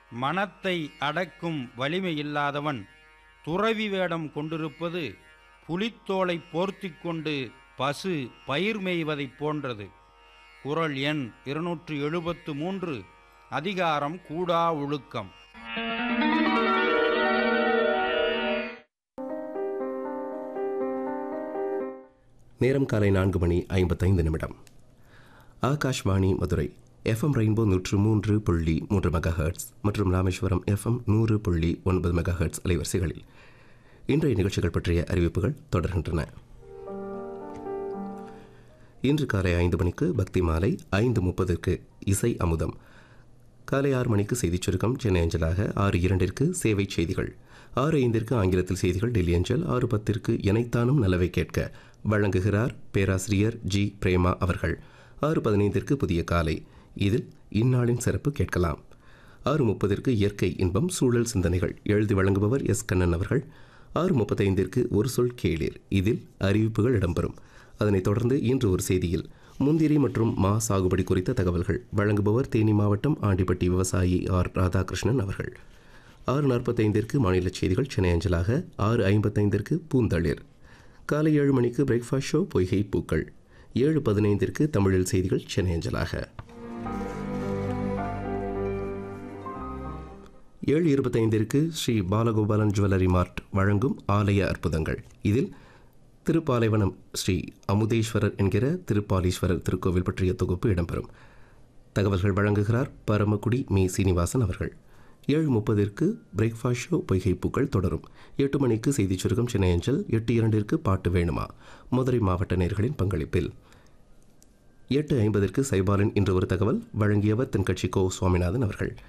மனத்தை அடக்கும் வலிமை இல்லாதவன் துறவி வேடம் கொண்டிருப்பது புலித்தோலை போர்த்திக் கொண்டு பசு பயிர் மேய்வதைப் போன்றது குறள் எண் இருநூற்று எழுபத்து மூன்று அதிகாரம் கூடா ஒழுக்கம் நேரம் காலை நான்கு மணி ஐம்பத்தைந்து நிமிடம் ஆகாஷ்வாணி மதுரை எஃப்எம் ரெயின்போ நூற்று மூன்று புள்ளி மூன்று மெகா ஹெர்ட்ஸ் மற்றும் ராமேஸ்வரம் எஃப்எம் நூறு புள்ளி ஒன்பது மெகா ஹெர்ட்ஸ் அலைவரிசைகளில் இன்றைய நிகழ்ச்சிகள் பற்றிய அறிவிப்புகள் தொடர்கின்றன இன்று காலை ஐந்து மணிக்கு பக்தி மாலை ஐந்து முப்பதுக்கு இசை அமுதம் காலை ஆறு மணிக்கு செய்திச் சுருக்கம் சென்னை அஞ்சலாக ஆறு இரண்டிற்கு சேவை செய்திகள் ஆறு ஐந்திற்கு ஆங்கிலத்தில் செய்திகள் டெல்லி அஞ்சல் ஆறு பத்திற்கு இணைத்தானும் நலவை கேட்க வழங்குகிறார் பேராசிரியர் ஜி பிரேமா அவர்கள் ஆறு பதினைந்திற்கு புதிய காலை இதில் இந்நாளின் சிறப்பு கேட்கலாம் ஆறு முப்பதிற்கு இயற்கை இன்பம் சூழல் சிந்தனைகள் எழுதி வழங்குபவர் எஸ் கண்ணன் அவர்கள் ஆறு முப்பத்தைந்திற்கு ஒரு சொல் கேளீர் இதில் அறிவிப்புகள் இடம்பெறும் அதனைத் தொடர்ந்து இன்று ஒரு செய்தியில் முந்திரி மற்றும் மா சாகுபடி குறித்த தகவல்கள் வழங்குபவர் தேனி மாவட்டம் ஆண்டிப்பட்டி விவசாயி ஆர் ராதாகிருஷ்ணன் அவர்கள் ஆறு நாற்பத்தைந்திற்கு மாநில செய்திகள் சென்னை அஞ்சலாக ஆறு ஐம்பத்தைந்திற்கு பூந்தளிர் காலை ஏழு மணிக்கு பிரேக்ஃபாஸ்ட் ஷோ பொய்கை பூக்கள் ஏழு பதினைந்திற்கு தமிழில் செய்திகள் சென்னை அஞ்சலாக ஏழு இருபத்தைந்திற்கு ஸ்ரீ பாலகோபாலன் ஜுவல்லரி மார்ட் வழங்கும் ஆலய அற்புதங்கள் இதில் திருப்பாலைவனம் ஸ்ரீ அமுதேஸ்வரர் என்கிற திருப்பாலீஸ்வரர் திருக்கோவில் பற்றிய தொகுப்பு இடம்பெறும் தகவல்கள் வழங்குகிறார் பரமக்குடி மீ சீனிவாசன் அவர்கள் ஏழு முப்பதிற்கு பிரேக்ஃபாஸ்ட் ஷோ பொய்கை பூக்கள் தொடரும் எட்டு மணிக்கு செய்திச் சுருக்கம் சென்னை அஞ்சல் எட்டு இரண்டிற்கு பாட்டு வேணுமா மதுரை மாவட்ட நேர்களின் பங்களிப்பில் எட்டு ஐம்பதிற்கு சைபாலின் இன்று ஒரு தகவல் வழங்கியவர் தென்கட்சி கோ சுவாமிநாதன் அவர்கள்